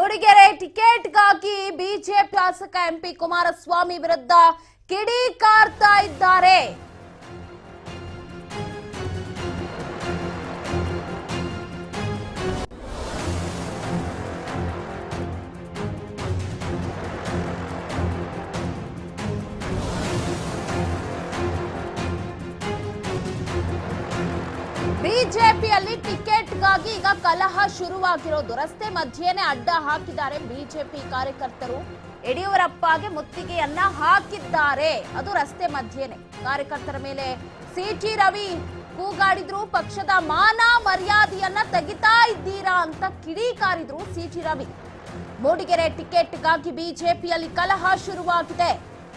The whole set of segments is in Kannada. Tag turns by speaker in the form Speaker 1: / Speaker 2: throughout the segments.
Speaker 1: ಮೂಡಿಗೆರೆ ಟಿಕೆಟ್ಗಾಗಿ ಬಿಜೆಪಿ ಶಾಸಕ ಎಂಪಿ ಕುಮಾರಸ್ವಾಮಿ ವಿರುದ್ಧ ಕಿಡಿಕಾರ್ತಾ ಇದ್ದಾರೆ ಬಿಜೆಪಿಯಲ್ಲಿ ಟಿಕೆಟ್ಗಾಗಿ ಈಗ ಕಲಹ ಶುರುವಾಗಿರೋದು ರಸ್ತೆ ಮಧ್ಯೆನೆ ಅಡ್ಡ ಹಾಕಿದ್ದಾರೆ ಬಿಜೆಪಿ ಕಾರ್ಯಕರ್ತರು ಯಡಿಯೂರಪ್ಪಗೆ ಮುತ್ತಿಗೆಯನ್ನ ಹಾಕಿದ್ದಾರೆ ಅದು ರಸ್ತೆ ಮಧ್ಯೆನೆ ಕಾರ್ಯಕರ್ತರ ಮೇಲೆ ಸಿಟಿ ರವಿ ಕೂಗಾಡಿದ್ರು ಪಕ್ಷದ ಮಾನ ಮರ್ಯಾದೆಯನ್ನ ತೆಗಿತಾ ಇದ್ದೀರಾ ಅಂತ ಕಿಡಿಕಾರಿದ್ರು ಸಿಟಿ ರವಿ ಮೂಡಿಗೆರೆ ಟಿಕೆಟ್ಗಾಗಿ ಬಿಜೆಪಿಯಲ್ಲಿ ಕಲಹ ಶುರುವಾಗಿದೆ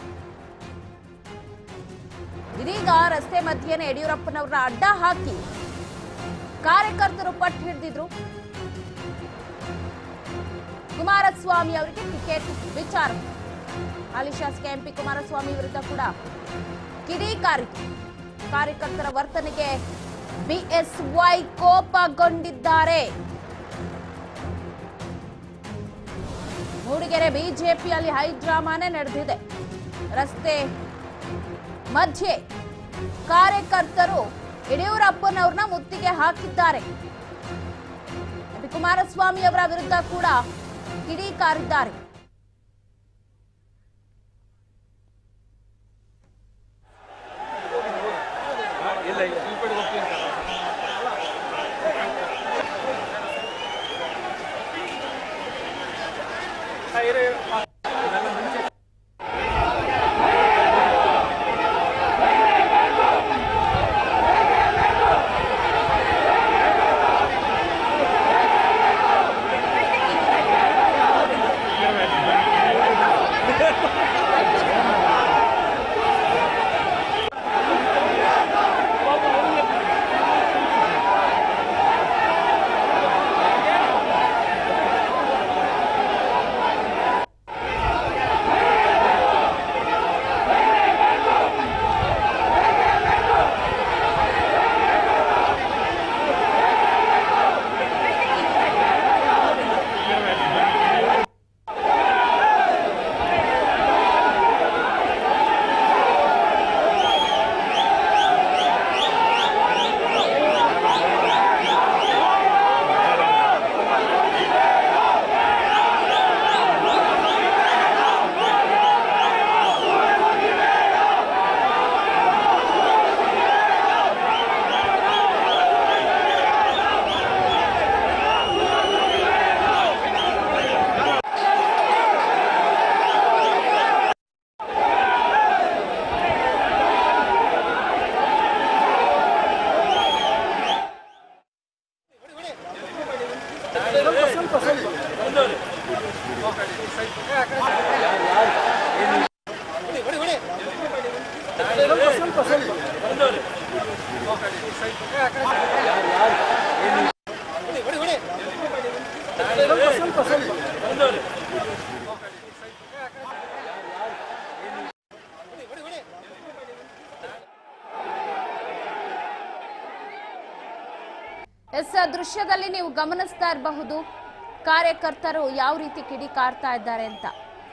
Speaker 1: ಇದೀಗ ರಸ್ತೆ ಮಧ್ಯೆನೆ ಯಡಿಯೂರಪ್ಪನವ್ರನ್ನ ಅಡ್ಡ ಹಾಕಿ ಕಾರ್ಯಕರ್ತರು ಪಟ್ಟು ಹಿಡಿದಿದ್ರು ಕುಮಾರಸ್ವಾಮಿ ಅವರಿಗೆ ಟಿಕೆಟ್ ವಿಚಾರ ಹಾಲಿ ಶಾಸಕ ಎಂಪಿ ಕುಮಾರಸ್ವಾಮಿ ವಿರುದ್ಧ ಕೂಡ ಕಿಡಿಕಾರಿತು ಕಾರ್ಯಕರ್ತರ ವರ್ತನೆಗೆ ಬಿಎಸ್ವೈ ಕೋಪಗೊಂಡಿದ್ದಾರೆ ಮೂಡಿಗೆರೆ ಬಿಜೆಪಿಯಲ್ಲಿ ಹೈ ಡ್ರಾಮಾನೇ ನಡೆದಿದೆ ರಸ್ತೆ ಮಧ್ಯೆ ಕಾರ್ಯಕರ್ತರು ಯಡಿಯೂರಪ್ಪನವ್ರನ್ನ ಮುತ್ತಿಗೆ ಹಾಕಿದ್ದಾರೆ ಎಂ.ಪಿ. ಕುಮಾರಸ್ವಾಮಿ ಅವರ ವಿರುದ್ಧ ಕೂಡ ಕಿಡಿಕಾರಿದ್ದಾರೆ ಎಸ್ ದೃಶ್ಯದಲ್ಲಿ ನೀವು ಗಮನಿಸ್ತಾ ಇರಬಹುದು ಕಾರ್ಯಕರ್ತರು ಯಾವ ರೀತಿ ಕಿಡಿಕಾರ್ತಾ ಇದ್ದಾರೆ ಅಂತ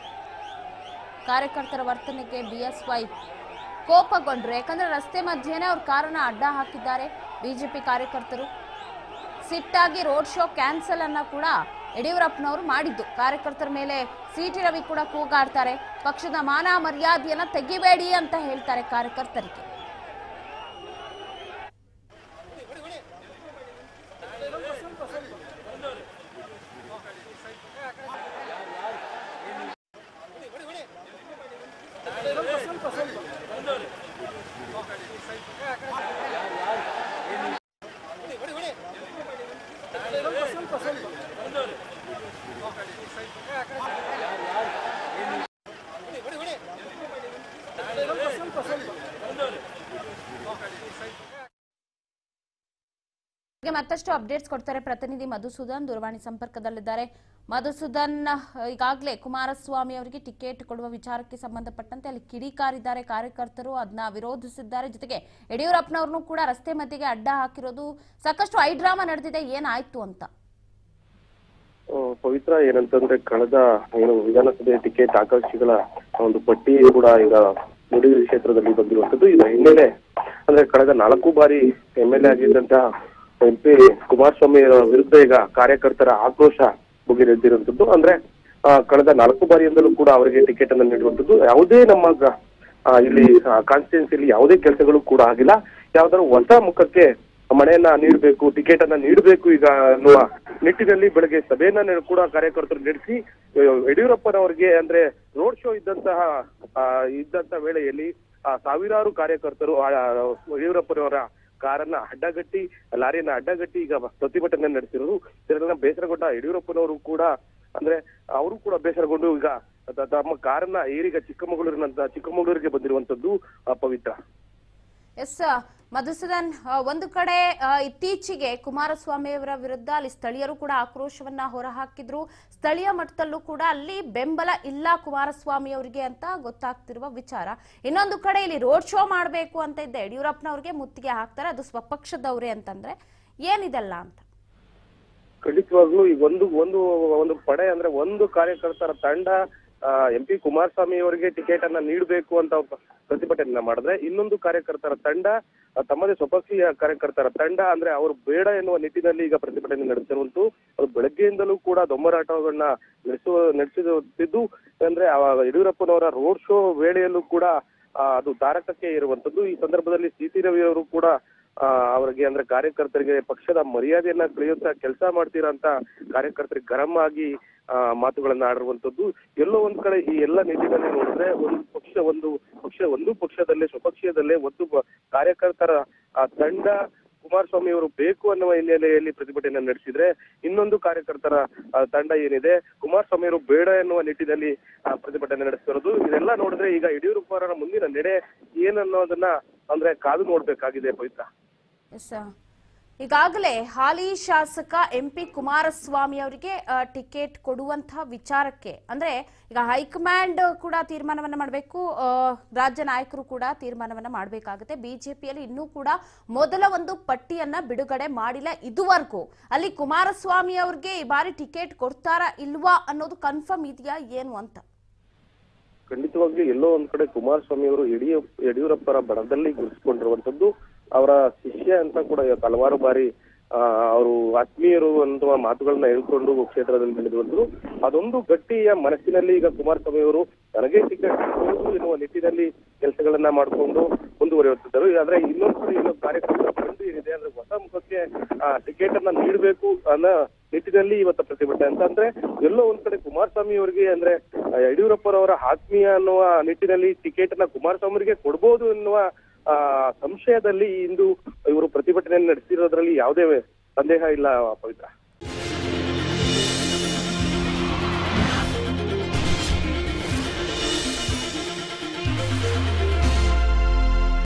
Speaker 1: ಕಾರ್ಯಕರ್ತರ ವರ್ತನೆಗೆ ಬಿಎಸ್ವೈ ಕೋಪಗೊಂಡ್ರು ಯಾಕಂದ್ರೆ ರಸ್ತೆ ಮಧ್ಯೆನೇ ಅವ್ರ ಕಾರನ್ನ ಅಡ್ಡ ಹಾಕಿದ್ದಾರೆ ಬಿಜೆಪಿ ಕಾರ್ಯಕರ್ತರು ಸಿಟ್ಟಾಗಿ ರೋಡ್ ಶೋ ಕ್ಯಾನ್ಸಲ್ ಅನ್ನ ಕೂಡ ಯಡಿಯೂರಪ್ಪನವರು ಮಾಡಿದ್ದು ಕಾರ್ಯಕರ್ತರ ಮೇಲೆ ಸಿಟಿ ರವಿ ಕೂಡ ಕೂಗಾಡ್ತಾರೆ ಪಕ್ಷದ ಮಾನ ಮರ್ಯಾದೆಯನ್ನ ತೆಗಿಬೇಡಿ ಅಂತ ಹೇಳ್ತಾರೆ ಕಾರ್ಯಕರ್ತರಿಗೆ ಹಾಗೆ ಮತ್ತಷ್ಟು ಅಪ್ಡೇಟ್ಸ್ ಕೊಡ್ತಾರೆ ಪ್ರತಿನಿಧಿ ಮಧುಸೂದನ್ ದೂರವಾಣಿ ಸಂಪರ್ಕದಲ್ಲಿದ್ದಾರೆ ಮಧುಸೂದನ್ ಈಗಾಗಲೇ ಕುಮಾರಸ್ವಾಮಿ ಅವರಿಗೆ ಟಿಕೆಟ್ ಕೊಡುವ ವಿಚಾರಕ್ಕೆ ಸಂಬಂಧಪಟ್ಟಂತೆ ಅಲ್ಲಿ ಕಿಡಿಕಾರಿದ್ದಾರೆ ಕಾರ್ಯಕರ್ತರು ಅದನ್ನ ವಿರೋಧಿಸಿದ್ದಾರೆ ಜೊತೆಗೆ ಯಡಿಯೂರಪ್ಪನವ್ರನ್ನು ಕೂಡ ರಸ್ತೆ ಮಧ್ಯೆಗೆ ಅಡ್ಡ ಹಾಕಿರೋದು ಸಾಕಷ್ಟು ಐ ಡ್ರಾಮಾ ನಡೆದಿದೆ ಏನಾಯ್ತು ಅಂತ
Speaker 2: ಆ, ಪವಿತ್ರ ಏನಂತಂದ್ರೆ ಕಳೆದ ಏನು ವಿಧಾನಸಭೆ ಟಿಕೆಟ್ ಆಕಾಂಕ್ಷಿಗಳ ಒಂದು ಪಟ್ಟಿ ಕೂಡ ಈಗ ಮೂಡಿಗೆರೆ ಕ್ಷೇತ್ರದಲ್ಲಿ ಬಂದಿರುವಂತದ್ದು ಇದರ ಹಿನ್ನೆಲೆ ಅಂದ್ರೆ ಕಳೆದ ನಾಲ್ಕು ಬಾರಿ ಎಂ ಎಲ್ ಎ ಆಗಿದ್ದಂತಹ ಎಂ ಪಿ ಕುಮಾರಸ್ವಾಮಿ ಅವರ ವಿರುದ್ಧ ಈಗ ಕಾರ್ಯಕರ್ತರ ಆಕ್ರೋಶ ಮುಗಿದೆದ್ದಿರುವಂತದ್ದು ಅಂದ್ರೆ ಆ, ಕಳೆದ ನಾಲ್ಕು ಬಾರಿಯಿಂದಲೂ ಕೂಡ ಅವರಿಗೆ ಟಿಕೆಟ್ ಅನ್ನು ನೀಡುವಂತದ್ದು ಯಾವುದೇ ನಮ್ಮ ಗ- ಆ, ಇಲ್ಲಿ ಕಾನ್ಸ್ಟಿಟ್ಯೂನ್ಸಿಯಲ್ಲಿ ಯಾವುದೇ ಕೆಲಸಗಳು ಕೂಡ ಆಗಿಲ್ಲ ಯಾವ್ದಾದ್ರು ಹೊಸ ಮುಖಕ್ಕೆ ಮನೆಯನ್ನ ನೀಡಬೇಕು ಟಿಕೆಟ್ ಅನ್ನ ನೀಡಬೇಕು ಈಗ ಅನ್ನುವ ನಿಟ್ಟಿನಲ್ಲಿ ಬೆಳಗ್ಗೆ ಸಭೆಯನ್ನ ನೆ- ಕೂಡ ಕಾರ್ಯಕರ್ತರು ನಡೆಸಿ ಯಡಿಯೂರಪ್ಪನವರಿಗೆ ಅಂದ್ರೆ ರೋಡ್ ಶೋ ಇದ್ದಂತಹ ಆ, ಇದ್ದಂತ ವೇಳೆಯಲ್ಲಿ ಆ, ಸಾವಿರಾರು ಕಾರ್ಯಕರ್ತರು ಆ, ಯಡಿಯೂರಪ್ಪನವರ ಕಾರನ್ನ ಅಡ್ಡಗಟ್ಟಿ ಲಾರಿಯನ್ನ ಅಡ್ಡಗಟ್ಟಿ ಈಗ ಪ್ರತಿಭಟನೆ ನಡೆಸಿರೋದು ಇದರಿಂದ ಬೇಸರಗೊಂಡ ಯಡಿಯೂರಪ್ಪನವರು ಕೂಡ ಅಂದ್ರೆ ಅವರು ಕೂಡ ಬೇಸರಗೊಂಡು ಈಗ ತ- ತಮ್ಮ ಕಾರನ್ನ ಏರಿಗ ಚಿಕ್ಕಮಗಳೂರಿನಂತ ಚಿಕ್ಕಮಗಳೂರಿಗೆ ಬಂದಿರುವಂತದ್ದು ಆ, ಪವಿತ್ರ
Speaker 1: ಎಸ್ ಮಧುಸೂದನ್ ಆ, ಒಂದು ಕಡೆ ಆ, ಇತ್ತೀಚೆಗೆ ಕುಮಾರಸ್ವಾಮಿ ಅವರ ವಿರುದ್ಧ ಅಲ್ಲಿ ಸ್ಥಳೀಯರು ಕೂಡ ಆಕ್ರೋಶವನ್ನ ಹೊರಹಾಕಿದ್ರು ಸ್ಥಳೀಯ ಮಟ್ಟದಲ್ಲೂ ಕೂಡ ಅಲ್ಲಿ ಬೆಂಬಲ ಇಲ್ಲ ಕುಮಾರಸ್ವಾಮಿ ಅವರಿಗೆ ಅಂತ ಗೊತ್ತಾಗ್ತಿರುವ ವಿಚಾರ ಇನ್ನೊಂದು ಕಡೆ ಇಲ್ಲಿ ರೋಡ್ ಶೋ ಮಾಡಬೇಕು ಅಂತ ಇದ್ದ ಯಡಿಯೂರಪ್ಪನವ್ರಿಗೆ ಮುತ್ತಿಗೆ ಹಾಕ್ತಾರೆ ಅದು ಸ್ವಪಕ್ಷದವ್ರೆ ಅಂತಂದ್ರೆ ಏನಿದೆಲ್ಲ ಅಂತ
Speaker 2: ಖಂಡಿತವಾಗ್ಲೂ ಈ ಒಂದು ಒಂದು ಒಂದು ಪಡೆ ಅಂದ್ರೆ ಒಂದು ಕಾರ್ಯಕರ್ತರ ತಂಡ ಎಂ ಪಿ ಕುಮಾರಸ್ವಾಮಿ ಅವರಿಗೆ ಟಿಕೆಟ್ ಅನ್ನ ನೀಡಬೇಕು ಅಂತ ಒಬ್ಬ ಪ್ರತಿಭಟನೆ ಮಾಡಿದ್ರೆ ಇನ್ನೊಂದು ಕಾರ್ಯಕರ್ತರ ತಂಡ ಆ, ತಮ್ಮದೇ ಸ್ವಪಕ್ಷೀಯ ಕಾರ್ಯಕರ್ತರ ತಂಡ ಅಂದ್ರೆ ಅವರು ಬೇಡ ಎನ್ನುವ ನಿಟ್ಟಿನಲ್ಲಿ ಈಗ ಪ್ರತಿಭಟನೆ ನಡೆಸಿರುವಂತೂ ಅದು ಬೆಳಗ್ಗೆಯಿಂದಲೂ ಕೂಡ ದೊಂಬರಾಟಗಳನ್ನ ನಡೆಸುವ ನಡೆಸುತ್ತಿದ್ದು ಅಂದ್ರೆ ಆ ಯಡಿಯೂರಪ್ಪನವರ ರೋಡ್ ಶೋ ವೇಳೆಯಲ್ಲೂ ಕೂಡ ಆ, ಅದು ತಾರಕಕ್ಕೆ ಇರುವಂತದ್ದು ಈ ಸಂದರ್ಭದಲ್ಲಿ ಸಿ ಟಿ ರವಿ ಅವರು ಕೂಡ ಆ, ಅವರಿಗೆ ಅಂದ್ರೆ ಕಾರ್ಯಕರ್ತರಿಗೆ ಪಕ್ಷದ ಮರ್ಯಾದೆಯನ್ನ ಕಳೆಯುತ್ತಾ ಕೆಲಸ ಮಾಡ್ತೀರಾ ಅಂತ ಕಾರ್ಯಕರ್ತರಿಗೆ ಗರಂ ಆಗಿ ಆ, ಮಾತುಗಳನ್ನ ಆಡಿರುವಂತದ್ದು ಎಲ್ಲೋ ಒಂದ್ ಕಡೆ ಈ ಎಲ್ಲ ನಿಟ್ಟಿನಲ್ಲಿ ನೋಡಿದ್ರೆ ಒಂದು ಪಕ್ಷ ಒಂದು ಪಕ್ಷ ಒಂದು ಪಕ್ಷದಲ್ಲೇ ಸ್ವಪಕ್ಷೀಯದಲ್ಲೇ ಒಂದು ಬ- ಕಾರ್ಯಕರ್ತರ ಆ, ತಂಡ ಕುಮಾರಸ್ವಾಮಿ ಅವರು ಬೇಕು ಅನ್ನುವ ಹಿನ್ನೆಲೆಯಲ್ಲಿ ಪ್ರತಿಭಟನೆ ನಡೆಸಿದ್ರೆ ಇನ್ನೊಂದು ಕಾರ್ಯಕರ್ತರ ಆ, ತಂಡ ಏನಿದೆ ಕುಮಾರಸ್ವಾಮಿ ಅವರು ಬೇಡ ಎನ್ನುವ ನಿಟ್ಟಿನಲ್ಲಿ ಆ, ಪ್ರತಿಭಟನೆ ನಡೆಸ್ತಿರೋದು ಇದೆಲ್ಲ ನೋಡಿದ್ರೆ ಈಗ ಯಡಿಯೂರಪ್ಪರ ಮುಂದಿನ ನಡೆ ಏನನ್ನೋದನ್ನ ಅಂದ್ರೆ ಕಾದು ನೋಡ್ಬೇಕಾಗಿದೆ ಪವಿತ್ರ
Speaker 1: ಎಸ್ ಈಗಾಗಲೇ ಹಾಲಿ ಶಾಸಕ ಎಂ ಪಿ ಕುಮಾರಸ್ವಾಮಿ ಅವರಿಗೆ ಟಿಕೆಟ್ ಕೊಡುವಂತಹ ವಿಚಾರಕ್ಕೆ ಅಂದ್ರೆ ಈಗ ಹೈಕಮಾಂಡ್ ಕೂಡ ತೀರ್ಮಾನವನ್ನ ಮಾಡಬೇಕು ರಾಜ್ಯ ನಾಯಕರು ಕೂಡ ತೀರ್ಮಾನವನ್ನ ಮಾಡಬೇಕಾಗುತ್ತೆ ಬಿಜೆಪಿಯಲ್ಲಿ ಇನ್ನೂ ಕೂಡ ಮೊದಲ ಒಂದು ಪಟ್ಟಿಯನ್ನ ಬಿಡುಗಡೆ ಮಾಡಿಲ್ಲ ಇದುವರೆಗೂ ಅಲ್ಲಿ ಕುಮಾರಸ್ವಾಮಿ ಅವ್ರಿಗೆ ಈ ಬಾರಿ ಟಿಕೆಟ್ ಕೊಡ್ತಾರಾ ಇಲ್ವಾ ಅನ್ನೋದು ಕನ್ಫರ್ಮ್ ಇದೆಯಾ ಏನು ಅಂತ
Speaker 2: ಖಂಡಿತವಾಗ್ಲೂ ಎಲ್ಲೋ ಒಂದ್ ಕಡೆ ಕುಮಾರಸ್ವಾಮಿ ಅವರು ಯಡಿಯೂರಪ್ಪ ಯಡಿಯೂರಪ್ಪರ ಬಣದಲ್ಲಿ ಗುರುತಿಸಿಕೊಂಡಿರುವಂತದ್ದು ಅವರ ಶಿಷ್ಯ ಅಂತ ಕೂಡ ಇವತ್ತು ಹಲವಾರು ಬಾರಿ ಆ, ಅವರು ಆತ್ಮೀಯರು ಅನ್ನುವ ಮಾತುಗಳನ್ನ ಹೇಳ್ಕೊಂಡು ಕ್ಷೇತ್ರದಲ್ಲಿ ಬೆಳೆದಿರುವಂತದ್ದು ಅದೊಂದು ಗಟ್ಟಿಯ ಮನಸ್ಸಿನಲ್ಲಿ ಈಗ ಕುಮಾರಸ್ವಾಮಿ ಅವರು ನನಗೆ ಟಿಕೆಟ್ ಸಿಗಬಹುದು ಎನ್ನುವ ನಿಟ್ಟಿನಲ್ಲಿ ಕೆಲಸಗಳನ್ನ ಮಾಡಿಕೊಂಡು ಮುಂದುವರಿಯುತ್ತಿದ್ದರು ಆದ್ರೆ ಇನ್ನೊಂದು ಕಡೆ ಇನ್ನೊಂದು ಕಾರ್ಯಕರ್ತರ ಬಂದು ಏನಿದೆ ಅಂದ್ರೆ ಹೊಸ ಮುಖಕ್ಕೆ ಟಿಕೆಟ್ ಅನ್ನ ನೀಡಬೇಕು ಅನ್ನೋ ನಿಟ್ಟಿನಲ್ಲಿ ಇವತ್ತು ಪ್ರತಿಭಟನೆ ಅಂತ ಅಂದ್ರೆ ಎಲ್ಲೋ ಒಂದ್ ಕಡೆ ಕುಮಾರಸ್ವಾಮಿ ಅವರಿಗೆ ಅಂದ್ರೆ ಆ, ಯಡಿಯೂರಪ್ಪರವರ ಆತ್ಮೀಯ ಅನ್ನುವ ನಿಟ್ಟಿನಲ್ಲಿ ಟಿಕೆಟ್ ಅನ್ನ ಕುಮಾರಸ್ವಾಮಿ ಅವರಿಗೆ ಕೊಡ್ಬೋದು ಎನ್ನುವ ಆ ಸಂಶಯದಲ್ಲಿ ಇಂದು ಇವರು ಪ್ರತಿಭಟನೆ ನಡೆಸಿರೋದ್ರಲ್ಲಿ ಯಾವುದೇ ಸಂದೇಹ ಇಲ್ಲ ಪವಿತ್ರ